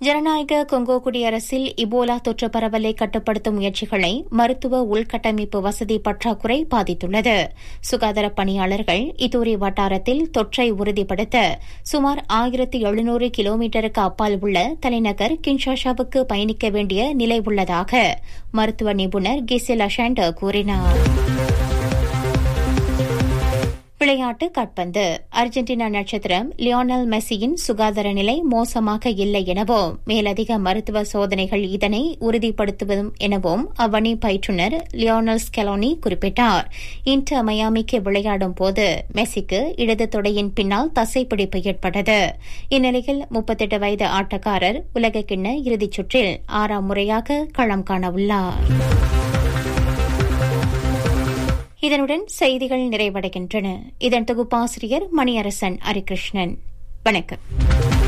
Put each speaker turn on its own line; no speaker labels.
ஜனநாயக கொங்கோ குடியரசில் இபோலா தொற்று பரவலை கட்டுப்படுத்தும் முயற்சிகளை மருத்துவ உள்கட்டமைப்பு வசதி பற்றாக்குறை பாதித்துள்ளது சுகாதார பணியாளர்கள் இதூரி வட்டாரத்தில் தொற்றை உறுதிப்படுத்த சுமார் ஆயிரத்து எழுநூறு கிலோமீட்டருக்கு அப்பால் உள்ள தலைநகர் கின்ஷாஷாவுக்கு பயணிக்க வேண்டிய நிலை உள்ளதாக மருத்துவ நிபுணர் கிசில் அஷாண்டர் கூறினார் விளையாட்டு காட்பந்து அர்ஜென்டினா நட்சத்திரம் லியோனல் மெஸ்ஸியின் சுகாதார நிலை மோசமாக இல்லை எனவும் மேலதிக மருத்துவ சோதனைகள் இதனை உறுதிப்படுத்துவதும் எனவும் அவ்வணி பயிற்றுநர் லியோனல் ஸ்கெலோனி குறிப்பிட்டார் இன்டர் மயாமிக்கு விளையாடும் போது மெஸ்ஸிக்கு இடது தொடையின் பின்னால் தசைப்பிடிப்பு ஏற்பட்டது இந்நிலையில் முப்பத்தெட்டு வயது ஆட்டக்காரர் உலகக்கிண்ண இறுதிச் சுற்றில் ஆறாம் முறையாக களம் காணவுள்ளார் இதனுடன் செய்திகள் நிறைவடைகின்றன இதன் தொகுப்பாசிரியர் மணியரசன் ஹரிகிருஷ்ணன் வணக்கம்